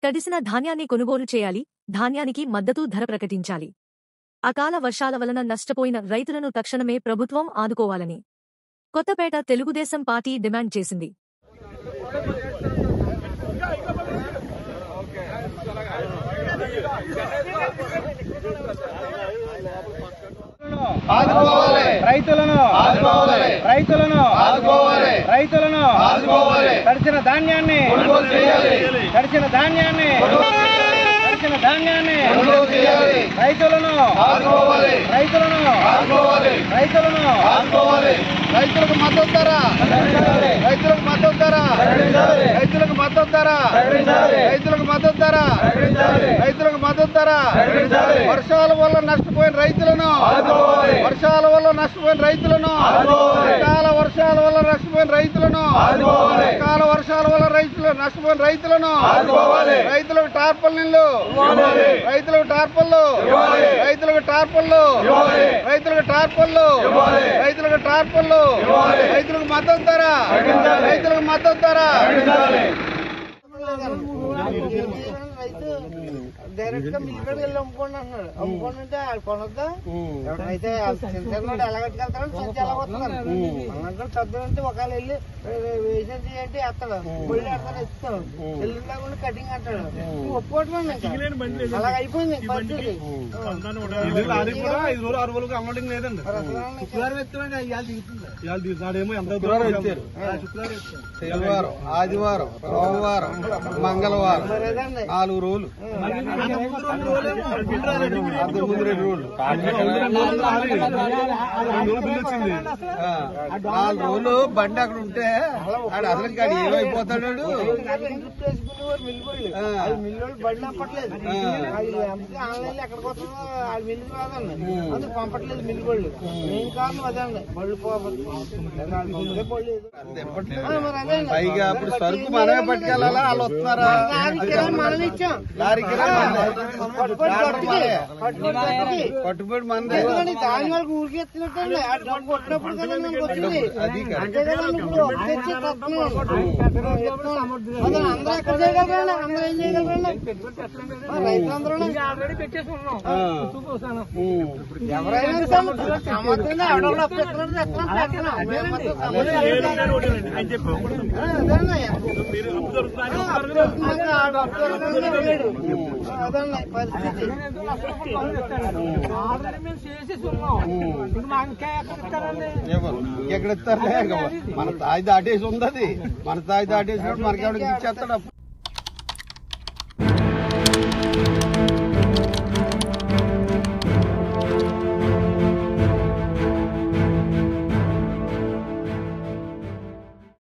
తడిసిన ధాన్యాన్ని కొనుగోలు చేయాలి ధాన్యానికి మద్దతు ధర ప్రకటించాలి అకాల వర్షాల వలన నష్టపోయిన రైతులను తక్షణమే ప్రభుత్వం ఆదుకోవాలని కొత్తపేట తెలుగుదేశం పార్టీ డిమాండ్ చేసింది ఆదుకోవాలి రైతులను ఆదుకోవాలి రైతులను ఆదుకోవాలి రైతులను ఆదుకోవాలి తడిచిన ధాన్యాన్ని కొనుగోలు చేయాలి తడిచిన ధాన్యాన్ని తడిచిన ధాన్యాన్ని కొనుగోలు చేయాలి రైతులను ఆదుకోవాలి రైతులను ఆదుకోవాలి రైతులను ఆదుకోవాలి రైతులకు మద్దతు ధర రైతులకు మద్దతు ధర రైతులకు మద్దతు ధర రైతులకు మద్దతు ధర రైతులకు మద్దతు ధర వర్షాల వల్ల నష్టపోయిన రైతులను వర్షాల వల్ల నష్టపోయిన రైతులను అకాల వర్షాల వల్ల నష్టపోయిన రైతులను అకాల వర్షాల వల్ల రైతులు నష్టపోయిన రైతులను రైతులకు టార్పల్ నీళ్లు రైతులకు టార్పల్లు రైతులకు టార్పల్లు రైతులకు టార్పల్లు రైతులకు టార్పల్లు రైతులకు మద్దతు ధర రైతులకు మద్దతు ధర రైతు డైరెక్ట్ గా మీ ఇక్కడ వెళ్ళి అమ్ముకోండి అంటున్నాడు అమ్ముకోండి అంటే ఆడు కొనొద్దా అయితే చిన్నవాడు ఎలా కట్టుకెళ్తాడు సంచి ఎలా వస్తున్నారు అన్నట్టు పెద్ద అంటే ఒకవేళ వెళ్ళి వేసేసి అంటే వేస్తాడు బొల్లి ఆడతాడు ఇస్తాడు ఎల్లుండా కూడా కటింగ్ అంటాడు నువ్వు ఒప్పుకోవటమే ఇంకా అలాగ అయిపోయింది ఇంక పరిస్థితి అది కూడా ఐదు రోజులు ఆరు రోజులకు అమ్మడం లేదండి శుక్రవారం ఎత్తుకోండి ఇవాళ దిగుతుంది ఇవాళ తీసినాడేమో ఎంత శుక్రవారం ఇచ్చారు. శుక్రవారం ఇచ్చారు శనివారం ఆదివారం సోమవారం మంగళవారం మరి అదండి నాలుగు రోజులు అంతకు ముందు రెండు రోజులు ఆ, నాలుగు రోజులు బండి అక్కడ ఉంటే ఆడు అసలు కాడు ఏమైపోతాడు వేసుకునేవారు మిల్లుబళ్ళు ఆ. అది మిల్లుబళ్ళు బండి పంపట్లేదు అది అందుకే ఆన్లైన్ ఎక్కడికి వస్తుందో ఆ మిల్లు రాదండి అందుకు పంపట్లేదు మిల్లుబళ్ళు మెయిన్ కారణం అదండి బళ్ళు పోవాలి బళ్ళు ఆ, మరి అదే అండి. పైగా అప్పుడు సరుకు మనమే పట్టుకెళ్ళాలా వాళ్ళు వస్తున్నారా లారీ కిరాయి మనం ఇచ్చాం లారీ కిరాయి మనదే. పట్టుబడి గట్టికి, పట్టుబడి గట్టికి. పట్టుబడి మనదే ఎందుకంటే దాని వాళ్ళకి ఊరికి ఎత్తినట్టండి ఆ డబ్బు కొట్టినప్పుడు కదా మనకు వచ్చింది అది కరెక్ట్. అంతే కదా ఇప్పుడు అప్పు తెచ్చి కడుతున్నాం. ఎత్తున్నాం. అదే అందరూ ఎక్కడ చేయగలరండి అందరూ ఏం చేయగలరండి ఆ, రైతులందరూ ఆ. ఉమ్. ఎవరైనా సరే సమర్థంగా ఎవడెవడో అప్పు ఎత్తున్నాడు ఎత్తడం పెట్టడం. మేమంతా సమర్థంగా ఆ, అదేనయ్య. ఆ, అప్పు దొరుకుతుందంటే ఆడు అప్పు దొరకకుండా వెళ్ళాడు. ఆ, అదన్న పరిస్థితి ఎవరు? ఎక్కడ ఇస్తారులే ఇంకా మన తాయి దాటేసి ఉంది అది మన తాయి దాటేసినప్పుడు మనకి ఎవరికి ఇచ్చేస్తాడు అప్పుడు